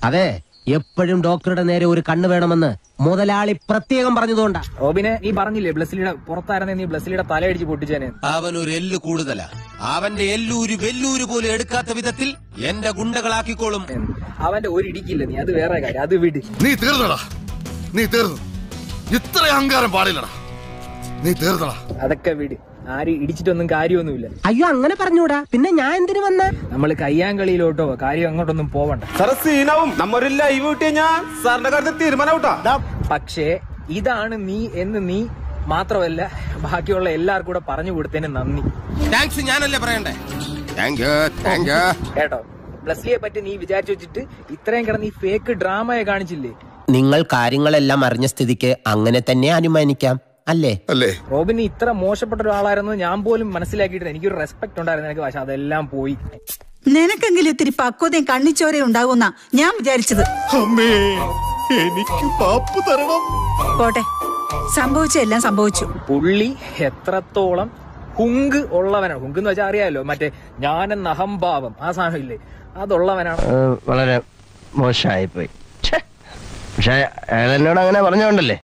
അതെ എപ്പോഴും ഡോക്ടറുടെ നേരെ ഒരു കണ്ണ് വേണമെന്ന് മുതലാളി പ്രത്യേകം പറഞ്ഞതുകൊണ്ടാ റോബിനെ നീ പറഞ്ഞില്ലേ ബ്ലസ്സിലിയുടെ പുറത്തായിരുന്നെ നീ ബ്ലസ്സിലിയുടെ തലയടിച്ച് പൊട്ടിച്ചേനെ അവൻ ഒരു എല്ല് കൂടുതലാ അവന്റെ എല്ലൂര് വെല്ലൂര് പോലും എടുക്കാത്ത വിധത്തിൽ എന്റെ ഗുണ്ടകളാക്കിക്കോളും അവന്റെ ഒരു ഇടിക്കില്ല നീ അത് വേറെ കാര്യം അത് വിട് നീ തീർന്നടാ നീ തീർന്നു ഇത്ര അഹങ്കാരം പാടില്ലടാ നീ തീർന്നടാ അതൊക്കെ വിട് ആര് ഇടിച്ചിട്ടൊന്നും കാര്യമൊന്നുമില്ല അയ്യോ അങ്ങനെ പറഞ്ഞൂടാ പിന്നെ ഞാൻ എന്തിനു വന്ന നമ്മൾ കയ്യാങ്കളിയിലോട്ടോ കാര്യം അങ്ങോട്ടൊന്നും പോവണ്ട സാറേ സീനാവും നമ്മ ഒരു ലൈവ് വിട്ട് കഴിഞ്ഞാൽ സാറിന്റെ കാര്യത്തിൽ തീരുമാനാവട്ടാ പക്ഷേ ഇതാണ് നീ എന്ന് നീ മാത്രമല്ല ബാക്കിയുള്ള എല്ലാവർക്കും കൂടെ പറഞ്ഞു കൊടുത്തതിന് നന്ദി താങ്ക്സ് ഞാനല്ലേ പറയണ്ടേ താങ്ക് യു താങ്ക് യു കേട്ടോ ബ്ലസ്ലിയെ പറ്റി നീ വിചാരിച്ചു വെച്ചിട്ട് ഇത്രയും കിടന്ന് ഈ ഫേക്ക് ഡ്രാമയെ കാണിച്ചില്ലേ നിങ്ങൾ കാര്യങ്ങളെല്ലാം അറിഞ്ഞ സ്ഥിതിക്ക് അങ്ങനെ തന്നെ അനുമാനിക്കാം അല്ലേ അല്ലേ റോബിൻ നീ ഇത്ര മോശപ്പെട്ട ഒരാളായിരുന്നു ഞാൻ പോലും മനസ്സിലാക്കിയിട്ട് എനിക്കൊരു റെസ്പെക്ട് ഉണ്ടായിരുന്നു എനിക്ക് പക്ഷെ അതെല്ലാം പോയി നിനക്കെങ്കിലും ഇത്തിരി പക്വതയും കണ്ണിച്ചോരയും ഉണ്ടാകുന്ന ഞാൻ വിചാരിച്ചത് അമ്മേ എനിക്ക് പാപ്പ് തരണം പോട്ടെ സംഭവിച്ച എല്ലാം സംഭവിച്ചു പുള്ളി എത്രത്തോളം ഹുങ്ക് ഉള്ളവനാണ് ഹുങ്ക് എന്ന് വെച്ചാൽ അറിയാലോ മറ്റേ ഞാനെന്ന അഹംഭാവം ആ സാധനം ഇല്ലേ അതുള്ളവനാണ് വളരെ മോശമായി പോയി പക്ഷെ അയാൾ എന്നോട് അങ്ങനെ പറഞ്ഞോണ്ടല്ലേ